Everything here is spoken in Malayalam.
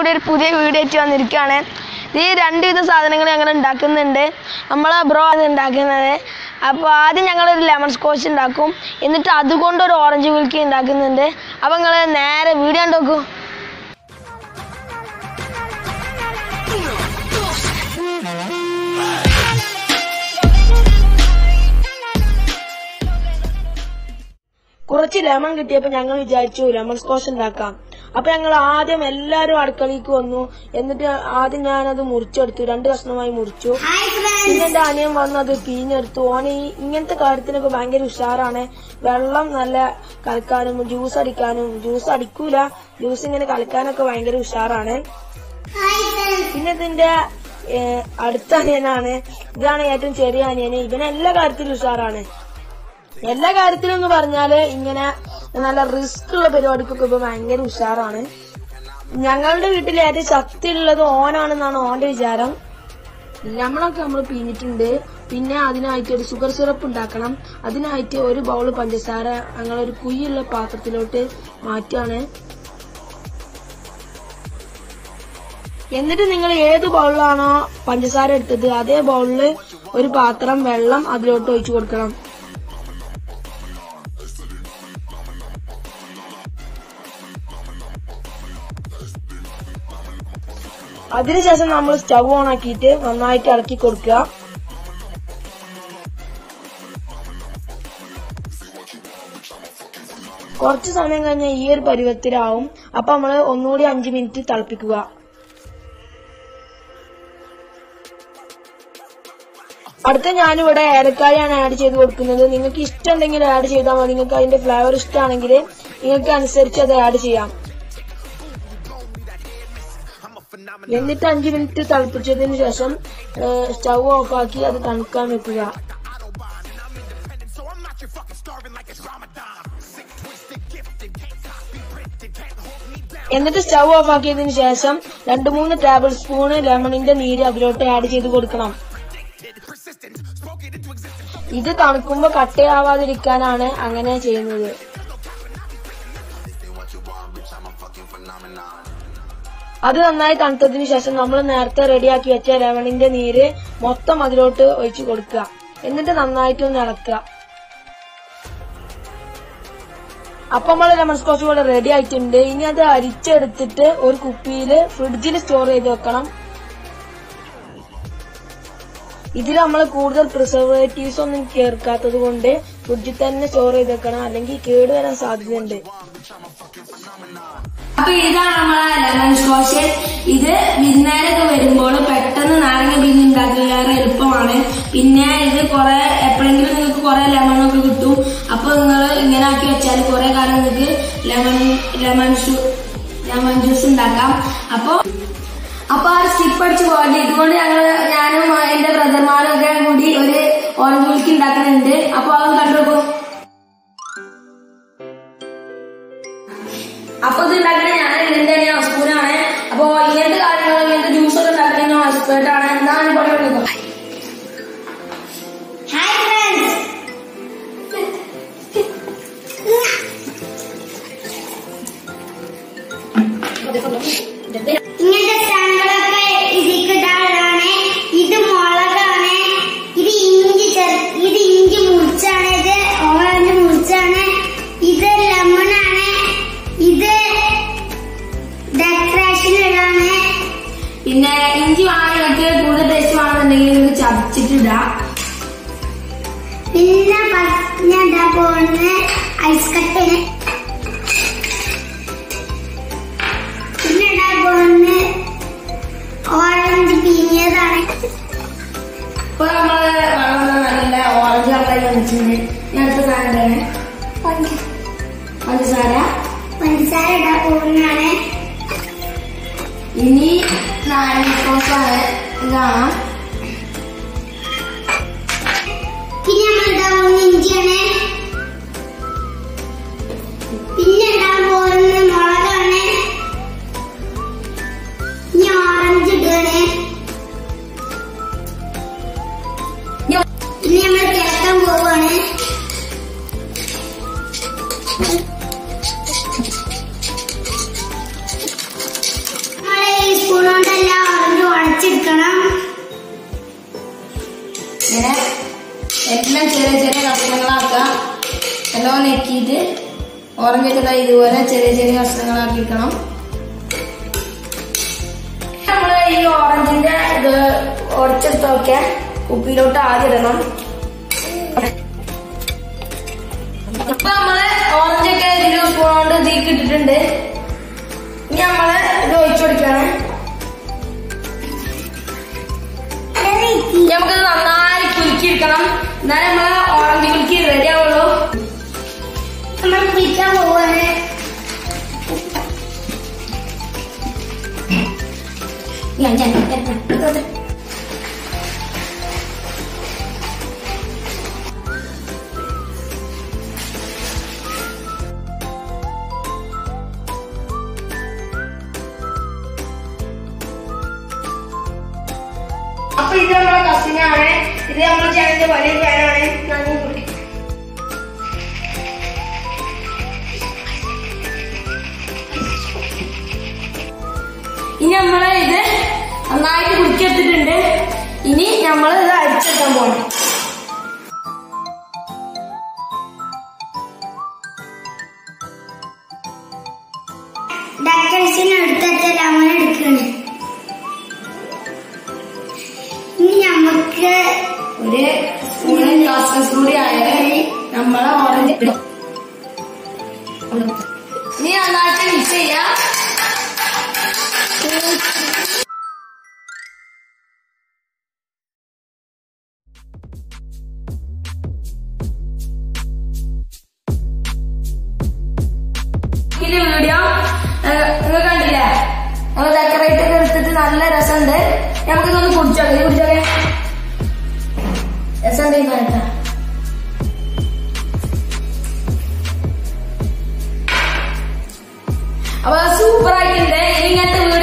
കൂടി ഒരു പുതിയ വീഡിയോ ആയിട്ട് വന്നിരിക്കുകയാണ് ഈ രണ്ട് വിധ സാധനങ്ങൾ ഞങ്ങൾ ഉണ്ടാക്കുന്നുണ്ട് നമ്മളെ ബ്രോ അത് ഉണ്ടാക്കുന്നത് അപ്പോൾ ആദ്യം ഞങ്ങളൊരു ലെമൺ സ്കോച്ച് ഉണ്ടാക്കും എന്നിട്ട് അതുകൊണ്ട് ഒരു ഓറഞ്ച് കുൽക്കി ഉണ്ടാക്കുന്നുണ്ട് അപ്പോൾ നിങ്ങൾ നേരെ വീഡിയോ ഉണ്ടോക്കൂ കുറച്ച് ലെമൺ കിട്ടിയപ്പോൾ ഞങ്ങൾ വിചാരിച്ചു ലെമൺ സ്കോച്ച് ഉണ്ടാക്കാം അപ്പൊ ഞങ്ങൾ ആദ്യം എല്ലാവരും അടുക്കളയ്ക്ക് വന്നു എന്നിട്ട് ആദ്യം ഞാനത് മുറിച്ചെടുത്തു രണ്ട് കഷ്ണമായി മുറിച്ചു പിന്നെ എന്റെ അനിയൻ വന്ന് അത് പിഴിഞ്ഞെടുത്തു ഓന് ഈ ഇങ്ങനത്തെ കാര്യത്തിനൊക്കെ ഭയങ്കര ഉഷാറാണ് വെള്ളം നല്ല കലക്കാനും ജ്യൂസ് അടിക്കാനും ജ്യൂസ് അടിക്കൂല ജ്യൂസ് ഇങ്ങനെ കലക്കാനൊക്കെ ഭയങ്കര ഉഷാറാണ് പിന്നെ ഇതിന്റെ ഏഹ്, അടുത്ത അനിയനാണ് ഇതാണ് ഏറ്റവും ചെറിയ അനിയന് ഇവന് എല്ലാ കാര്യത്തിലും ഉഷാറാണ് എല്ലാ കാര്യത്തിലും എന്ന് പറഞ്ഞാല് ഇങ്ങനെ നല്ല റിസ്ക് ഉള്ള പരിപാടിക്കൊക്കെ ഇപ്പൊ ഭയങ്കര ഉഷാറാണ് ഞങ്ങളുടെ വീട്ടിൽ ഏറ്റവും ശക്തിയുള്ളത് ഓനാണെന്നാണ് ഓന്റെ വിചാരം നമ്മളൊക്കെ നമ്മൾ പിഴിഞ്ഞിട്ടുണ്ട് പിന്നെ അതിനായിട്ട് ഒരു ഷുഗർ സിറപ്പ് ഉണ്ടാക്കണം അതിനായിട്ട് ഒരു ബൗൾ പഞ്ചസാര ഞങ്ങളൊരു കുയ്യുള്ള പാത്രത്തിലോട്ട് മാറ്റാണ് എന്നിട്ട് നിങ്ങൾ ഏത് ബൗളിലാണോ പഞ്ചസാര എടുത്തത് അതേ ബൗളില് ഒരു പാത്രം വെള്ളം അതിലോട്ട് ഒഴിച്ചു കൊടുക്കണം അതിനുശേഷം നമ്മൾ സ്റ്റവ് ഓൺ ആക്കിയിട്ട് നന്നായിട്ട് ഇളക്കി കൊടുക്കുക കുറച്ച് സമയം കഴിഞ്ഞാൽ ഈ ഒരു പരുവത്തിലാവും അപ്പൊ നമ്മള് ഒന്നുകൂടി അഞ്ചു മിനിറ്റ് തിളപ്പിക്കുക അടുത്ത ഞാനിവിടെ ഏലക്കായാണ് ആഡ് ചെയ്ത് കൊടുക്കുന്നത് നിങ്ങൾക്ക് ഇഷ്ടമുണ്ടെങ്കിൽ ആഡ് ചെയ്താൽ മതി നിങ്ങൾക്ക് അതിന്റെ ഫ്ലേവർ ഇഷ്ടമാണെങ്കിൽ നിങ്ങൾക്ക് അനുസരിച്ച് അത് ആഡ് ചെയ്യാം എന്നിട്ട് അഞ്ചു മിനിറ്റ് തിളപ്പിച്ചതിന് ശേഷം സ്റ്റൗ ഓഫ് ആക്കി അത് തണുക്കാൻ വെക്കുക എന്നിട്ട് സ്റ്റൗ ഓഫ് ആക്കിയതിനു ശേഷം രണ്ട് മൂന്ന് ടേബിൾ സ്പൂണ് ലെമണിന്റെ നീര് അതിലോട്ട് ആഡ് ചെയ്ത് കൊടുക്കണം ഇത് തണുക്കുമ്പോ കട്ടയാവാതിരിക്കാനാണ് അങ്ങനെ ചെയ്യുന്നത് അത് നന്നായി തണുത്തതിന് ശേഷം നമ്മൾ നേരത്തെ റെഡിയാക്കി വെച്ച ലെമണിന്റെ നീര് മൊത്തം അതിലോട്ട് ഒഴിച്ചു കൊടുക്കുക എന്നിട്ട് നന്നായിട്ട് ഒന്ന് ഇളക്കുക അപ്പൊ നമ്മൾ ലെമൺ സ്കോച്ച് ഇവിടെ റെഡി ആയിട്ടുണ്ട് ഇനി അത് അരിച്ചെടുത്തിട്ട് ഒരു കുപ്പിയില് ഫ്രിഡ്ജിൽ സ്റ്റോർ ചെയ്ത് വെക്കണം ഇതിൽ നമ്മൾ കൂടുതൽ പ്രിസർവേറ്റീവ്സ് ഒന്നും ചേർക്കാത്തത് കൊണ്ട് ഫ്രിഡ്ജിൽ തന്നെ സ്റ്റോർ ചെയ്ത് വെക്കണം അല്ലെങ്കിൽ കേടുവരാൻ സാധ്യതയുണ്ട് അപ്പൊ ഇതാണ് നമ്മളെ ലെമൺ സ്കോച്ച് ഇത് വിരുന്നേരൊക്കെ വരുമ്പോൾ പെട്ടെന്ന് നാരങ്ങ പിഞ്ഞ് ഉണ്ടാക്കിയാറ് എളുപ്പമാണ് പിന്നെ ഇത് കുറെ എപ്പോഴെങ്കിലും നിങ്ങൾക്ക് കുറെ ലെമൺ ഒക്കെ കിട്ടും അപ്പൊ നിങ്ങൾ ഇങ്ങനെ ആക്കി വെച്ചാൽ കുറെ കാലം നിങ്ങൾക്ക് ലെമൺ ലെമൺ ലെമൺ ജ്യൂസ് ഉണ്ടാക്കാം അപ്പൊ അപ്പൊ ആ സ്റ്റിപ്പ് അടിച്ച് പോകട്ടെ ഇതുകൊണ്ട് ഞങ്ങൾ ഞാനും എന്റെ ബ്രദർമാരും ഒക്കെ കൂടി ഒരു ഓറഞ്ച് മിൽക്ക് ഉണ്ടാക്കുന്നുണ്ട് അപ്പൊ അത് കണ്ടുപോ അപ്പൊ ഇത് ഉണ്ടാക്കണ ഞാൻ ഇതിന്റെ ഞാൻ സ്പൂനാണ് അപ്പൊ ഇങ്ങനത്തെ കാര്യങ്ങൾ ഇങ്ങനത്തെ ജ്യൂസ് ഒക്കെ ഉണ്ടാക്കണ ഞാൻ എക്സ്പേർട്ട് ആണ് എന്താണ് പറയുന്നത് ഹായ് ഫ്രണ്ട്സ് ഇങ്ങനത്തെ സാധനങ്ങളൊക്കെ ഇതിക്കിടാനാണ് ഇത് മുളകാണ് ഇത് ഇഞ്ചി ചെറു ഇത് ഇഞ്ചി മുറിച്ചാണ് ഇത് ഓറഞ്ച് മുറിച്ചാണ് ഇത് ലെമണാണ് ഇത് ഡെക്കറേഷനിലാണ് പിന്നെ ഇഞ്ചി വാങ്ങി കൂടുതൽ ടേസ്റ്റ് വേണമെന്നുണ്ടെങ്കിൽ നിങ്ങൾക്ക് ചതച്ചിട്ടിടാം പിന്നെ ഫസ്റ്റ് ഞാൻ ഇടാൻ പോകുന്ന ഐസ് കട്ടിന് പിന്നെ ഇടാൻ പോകുന്ന ഓറഞ്ച് പിഴിഞ്ഞതാണ് ഇപ്പൊ നമ്മള് വെള്ളം നല്ല ഓറഞ്ച് കളറായി വന്നിട്ടുണ്ട് ഞാൻ അടുത്ത സാധനം ഇടാണ് പഞ്ചസാര പഞ്ചസാര ഇടാൻ പോകുന്നതാണ് ഇനി നാരങ്ങ സോസാണ് ഇതാണ് പിന്നെ നമ്മൾ ഇടാൻ പോകുന്ന ഇഞ്ചിയാണ് പിന്നെ ഇടാൻ പോകുന്ന മുളകാണ് ഇനി ഓറഞ്ച് ഇടുകയാണ് ഇനി നമ്മൾ കിടക്കാൻ പോവാണ് നമ്മളെ ഇങ്ങനെ എല്ലാം ചെറിയ ചെറിയ കഷ്ണങ്ങളാക്കുക എല്ലാം നെക്കിയിട്ട് ഓറഞ്ചൊക്കെ ദാ ഇതുപോലെ ചെറിയ ചെറിയ കഷ്ണങ്ങളാക്കി എടുക്കണം നമ്മള് ഈ ഓറഞ്ചിന്റെ ഇത് ഉടച്ചെടുത്തൊക്കെ കുപ്പിയിലോട്ട് ആദ്യം ഇടണം ഇപ്പൊ നമ്മള് ഓറഞ്ചൊക്കെ ഇതിൽ സ്പൂൺ കൊണ്ട് ഇതിലേക്ക് ഇട്ടിട്ടുണ്ട് ഇനി നമ്മള് ഇത് ഒഴിച്ചു കൊടുക്കാണ് ഇനി നമുക്കത് നന്നായി കുലുക്കി എടുക്കണം എന്നാലേ നമ്മളെ ഓറഞ്ച് കുലുക്കി റെഡി ആവുള്ളൂ നമ്മൾ കുളിക്കാൻ പോവാണ് ഞാൻ ഞാൻ ഞാൻ- ഞാൻ- അപ്പൊ ഇത് നമ്മളെ കസിനാണ് ഇത് നമ്മുടെ ചാനലിന്റെ വലിയ ഫാനാണ് നന്ദി കുട്ടി ഇനി നമ്മള് ഇത് നന്നായിട്ട് കുടിക്കെടുത്തിട്ടുണ്ട് ഇനി നമ്മൾ ഇത് അടിച്ചെടുക്കാൻ പോകണം ഡക്കൽസിന് എടുത്തിട്ട് ലെമൺ എടുക്കാണ് ഇനി നമുക്ക് ഒരു സ്പൂണ് ഗ്ലാസ് കൂടി ആയാൽ നമ്മളെ ഓറഞ്ച് ഇടും ഇനി നന്നായിട്ട് മിക്സ് ചെയ്യാം ഇതിന്റെ വീഡിയോ നിങ്ങൾ കണ്ടില്ലേ നമ്മൾ ഡെക്കറേറ്റ് ഒക്കെ എടുത്തിട്ട് നല്ല രസമുണ്ട് നമുക്കിതൊന്ന് കുടിച്ചോളെ കുടിച്ചോളെ രസമുണ്ട് ഈ പറഞ്ഞ അപ്പൊ സൂപ്പർ ആയിട്ടുണ്ട് ഇനി ഇങ്ങനത്തെ